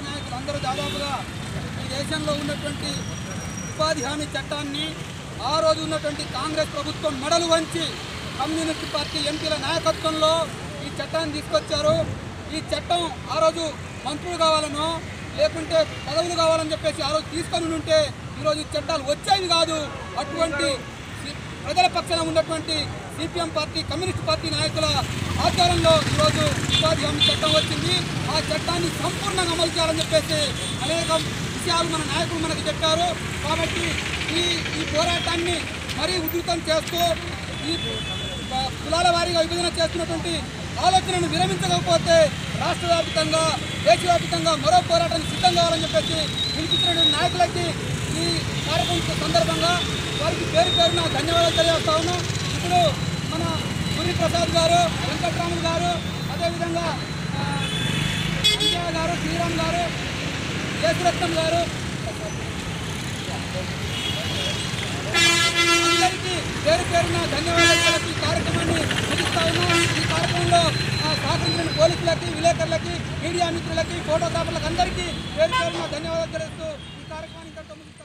నాయకులు అందరూ దాదాపుగా ఈ దేశంలో ఉన్నటువంటి ఉపాధి హామీ చట్టాన్ని ఆ రోజు ఉన్నటువంటి కాంగ్రెస్ ప్రభుత్వం మెడలు వంచి కమ్యూనిస్ట్ పార్టీ ఎంపీల నాయకత్వంలో ఈ చట్టాన్ని తీసుకొచ్చారు ఈ చట్టం ఆ రోజు మంత్రులు కావాలనో లేకుంటే పదవులు కావాలని చెప్పేసి ఆ రోజు తీసుకొని ఉంటే ఈరోజు ఈ చట్టాలు వచ్చేవి కాదు అటువంటి సి- ప్రజల పక్షాన ఉన్నటువంటి సిపిఎం పార్టీ కమ్యూనిస్ట్ పార్టీ నాయకుల ఆధ్వర్యంలో ఈరోజు ఉపాధి హామీ చట్టం వచ్చింది ఆ చట్టాన్ని సంపూర్ణంగా అమలు చేయాలని చెప్పేసి అనేక విషయాలు మన నాయకులు మనకి చెప్పారు కాబట్టి ఈ ఈ పోరాటాన్ని మరీ ఉధృతం చేస్తూ ఈ ఆ, కులాల వారీగా విభజన చేస్తున్నటువంటి ఆలోచనను విరమించకపోతే రాష్ట్ర వ్యాప్తంగా దేశవ్యాప్తంగా మరో పోరాటానికి సిద్ధం కావాలని చెప్పేసి పిలిపించినటువంటి నాయకులకి ఈ కార్యక్రమం సందర్భంగా వారికి పేరు పేరున ధన్యవాదాలు తెలియజేస్తా ఉన్నాం ఇప్పుడు మన గురి ప్రసాద్ గారు వెంకట్రాములు గారు అదేవిధంగా ఆ, అంజయ్య గారు శ్రీరామ్ గారు యేసురత్నం గారు అందరికీ పేరు పేరున ధన్యవాదాలు తెలిపి ఈ కార్యక్రమాన్ని ముగిస్తా ఉన్నాం ఈ కార్యక్రమంలో ఆ, సహకరించిన పోలీసులకి విలేకరులకి మీడియా మిత్రులకి ఫోటోగ్రాఫర్లకు అందరికీ పేరు పేరున ధన్యవాదాలు తెలుస్తూ ఈ కార్యక్రమాన్ని ఇంతటితో ముగిస్తా